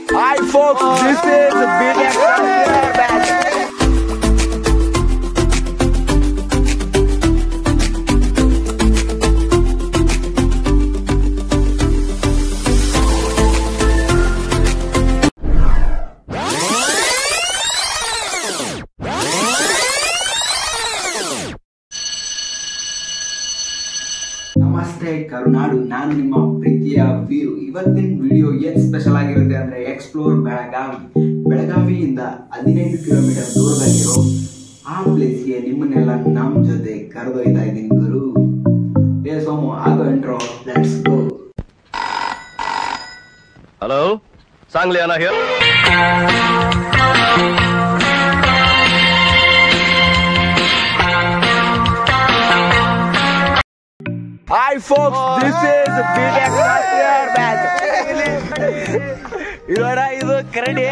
Hi folks, this is BDX Batch. ನಮಸ್ತೆ ಕರುನಾಡು ನಾನು ನಿಮ್ಮ ಪ್ರೀತಿಯ ವೀರು ಇವತ್ತಿನ ವಿಡಿಯೋ ಏನ್ ಸ್ಪೆಷಲ್ ಆಗಿರುತ್ತೆ ಅಂದ್ರೆ ಎಕ್ಸ್ಪ್ಲೋರ್ ಬೆಳಗಾವಿ ಬೆಳಗಾವಿಯಿಂದ ಹದಿನೈದು ಕಿಲೋಮೀಟರ್ ದೂರದಲ್ಲಿರೋ ಆ ಪ್ಲೇಸ್ಗೆ ನಿಮ್ಮನ್ನೆಲ್ಲ ನಮ್ ಜೊತೆ ಕರೆದೊಯ್ತಾ ಇದ್ದೀನಿ ಗುರು ಏ ಸೋಮು ಆಗೋ ಎಂಟ್ರೋ ಲೆಟ್ಸ್ ಗೋ ಹಲೋ ಸಾಂಗ್ಲಿ ಅಣ್ಣ here Hi folks, this is BDX Batch. ಇದೋಡ ಇದು ಕರಡಿ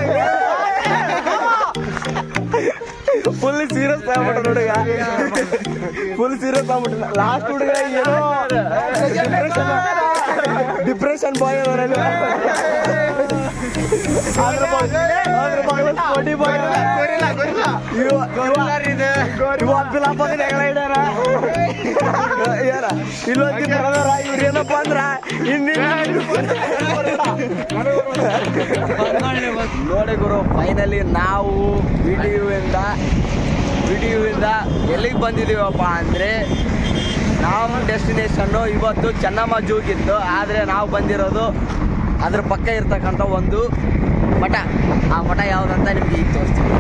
ಫುಲ್ ಸೀರಿಯಸ್ ಆಗ್ಬಿಟ್ಟ ಹುಡುಗ ಫುಲ್ ಸೀರಿಯಸ್ ಆಗ್ಬಿಟ್ಟ ಲಾಸ್ಟ್ ಹುಡುಗ ಏನೋ ಡಿಪ್ರೆಷನ್ ಬಾಯ್ ಅವರಲ್ಲಿ ಅದ್ರ ಅದ್ರ ಸ್ಪೋಟಿ ಬಾಯ್ ಇವ ಇವ ಅಬ್ದುಲ್ ಹಬ್ಬದ ಹೆಗಳ ಇಡ್ಯಾರ ಯಾರ ಇಲ್ಲೊಂದು ಬ್ರದರ ಇವ್ರು ಏನಪ್ಪ ಅಂದ್ರ ನೋಡಿ ಗುರು ಫೈನಲಿ ನಾವು ವಿಡಿಯೋ ಇಂದ ವಿಡಿಯೋ ಇಂದ ಎಲ್ಲಿಗೆ ಬಂದಿದೀವಪ್ಪ ಅಂದ್ರೆ ನಮ್ಮ ಡೆಸ್ಟಿನೇಷನ್ನು ಇವತ್ತು ಚೆನ್ನಮ್ಮ ಜೂಗಿತ್ತು ಆದರೆ ನಾವು ಬಂದಿರೋದು ಅದ್ರ ಪಕ್ಕ ಇರ್ತಕ್ಕಂಥ ಒಂದು ಮಠ ಆ ಮಠ ಯಾವುದಂತ ನಿಮ್ಗೆ ಈಗ ತೋರಿಸ್ತೀವಿ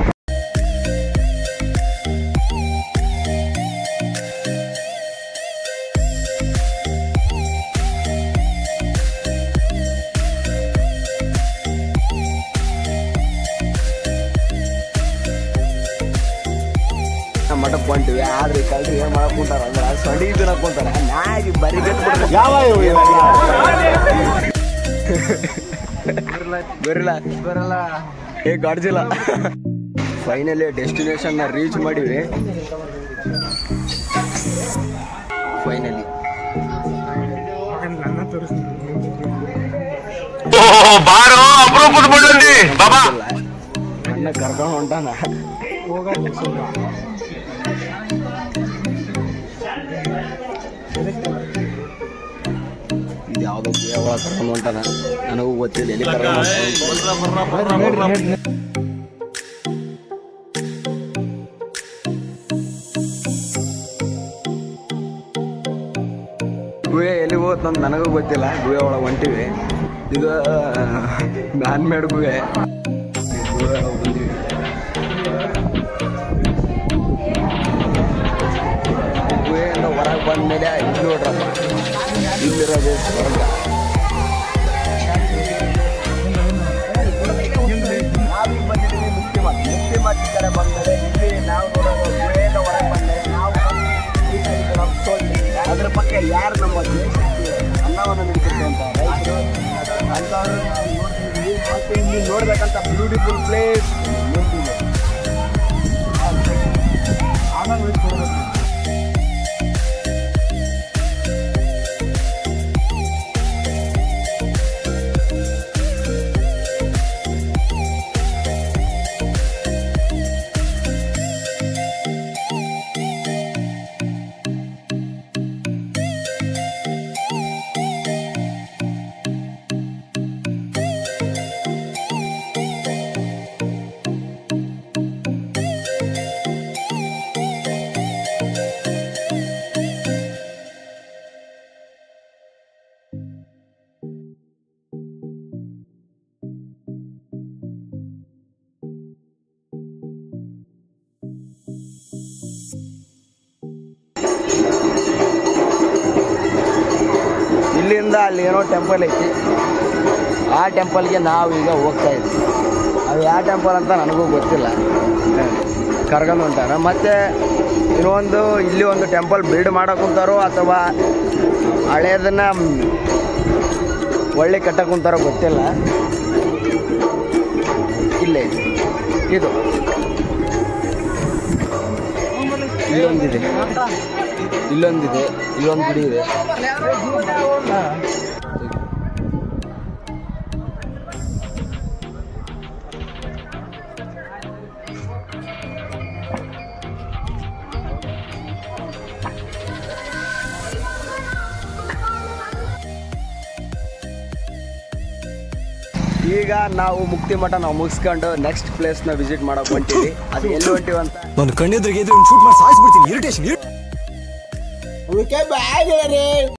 ನಮ್ಮ ಮಠಕ್ಕೆ ಹೊಂಟಿವಿ ಆದ್ರೆ ಕಲ್ರಿ ಏನ್ ಮಾಡಕ್ ಕುಂತಾರ ಅಂದ್ರೆ ಸೊಂಡಿ ತಿನ್ನಕ್ ಕುಂತಾರ ನಾಗಿ ಬರಿ ಯಾವ ಬರಿಲ್ಲ ಬರಲ್ಲ ಏ ಗಡ್ಜಿಲ್ಲ ಫೈನಲಿ ಡೆಸ್ಟಿನೇಷನ್ ನ ರೀಚ್ ಮಾಡಿವಿ ಫೈನಲಿ ಬಾರೋ ಅಪರೂಪದ ಬಂದಲ್ಲಿ ಬಾಬಾ ಅಣ್ಣ ಕರ್ಕೊಂಡು ಹೊಂಟಾನ ಇದು ಯಾವುದೋ ಯಾವಾಗ ಕರ್ಕೊಂಡು ಹೊಂಟಾನ ನನಗೂ ಗೊತ್ತಿಲ್ಲ ಎಲ್ಲಿ ಕರ್ಕೊಂಡು ಹೊಂಟಾನ ಗುಹೆ ಎಲ್ಲಿ ಹೋತ್ ಅಂತ ನನಗೂ ಗೊತ್ತಿಲ್ಲ ಗುಹೆ ಒಳಗೆ ಹೊಂಟಿವಿ ಇದು ಮ್ಯಾನ್ ಮೇಡ್ ಗುಹೆ ಈ ಗುಹೆ ಒಳಗೆ ಬಂದಿವಿ ಗುಹೆಯಿಂದ ಹೊರಗೆ ಬಂದ ಮೇಲೆ ಇಲ್ಲಿ ನೋಡ್ರಪ್ಪ ಇಲ್ಲಿರೋದು ಸ್ವರ್ಗ ನಾವೀಗ ಬಂದಿದ್ದೀವಿ ಮುಕ್ತಿ ಮಠ ಮುಕ್ತಿ ಮಠ ಕಡೆ ಬಂದರೆ ಇಲ್ಲಿ ನಾವು ನೋಡೋದು ಗುಹೆಯಿಂದ ಹೊರಗೆ ಬಂದರೆ ನಾವು ಈ ಕಡೆ ನಮ್ಮ ಸೋಲ್ತೀವಿ ಅದ್ರ ಪಕ್ಕ ಯಾರು ನಮ್ಮ ದೇಶಕ್ಕೆ ಅನ್ನವನ್ನು ನೀಡ್ತಿರ್ತೀವಿ ಅಂತ ರೈತರು ಅಂಥವ್ರನ್ನ ನೋಡ್ತಿದ್ವಿ ಮತ್ತೆ ಇಲ್ಲಿ ನೋಡ್ಬೇಕಂತ ಬ್ಯೂಟಿಫುಲ್ ಪ್ಲೇಸ್ ಮುಂದಿದೆ ಆನಂದ ಕೊಡಬೇಕು ಇಲ್ಲಿಂದ ಅಲ್ಲಿ ಏನೋ ಟೆಂಪಲ್ ಐತಿ ಆ ಟೆಂಪಲ್ಗೆ ನಾವೀಗ ಹೋಗ್ತಾ ಇದ್ವಿ ಅದು ಯಾವ ಟೆಂಪಲ್ ಅಂತ ನನಗೂ ಗೊತ್ತಿಲ್ಲ ಕರ್ಕೊಂಡು ಹೊಂಟಾರ ಮತ್ತೆ ಇನ್ನೊಂದು ಇಲ್ಲಿ ಒಂದು ಟೆಂಪಲ್ ಬಿಲ್ಡ್ ಮಾಡಕ್ ಕುಂತಾರೋ ಅಥವಾ ಹಳೇದನ್ನ ಒಳ್ಳೆ ಕಟ್ಟಕ್ ಕುಂತಾರೋ ಗೊತ್ತಿಲ್ಲ ಇಲ್ಲೇ ಇದೆ ಇದು ಇಲ್ಲೊಂದಿದೆ ಇಲ್ಲೊಂದಿದೆ ಇಲ್ಲೊಂದು ಗುಡಿ ಇದೆ ಈಗ ನಾವು ಮುಕ್ತಿ ಮಠ ನಾವು ಮುಗಿಸ್ಕೊಂಡು ನೆಕ್ಸ್ಟ್ ಪ್ಲೇಸ್ನ ವಿಸಿಟ್ ಮಾಡಕ್ ಹೊಂಟಿವಿ ಅದು ಎಲ್ಲಿ ಹೊಂಟಿವಿ ಅಂತ ನಾನು ಕಣ್ಣೆದ್ರಿಗೆ ಇದ್ರೆ ಶೂಟ್ ಮಾಡಿ ಸಾಯಿಸ್ಬಿಡ್ತೀನಿ ಇರಿಟೇಷನ್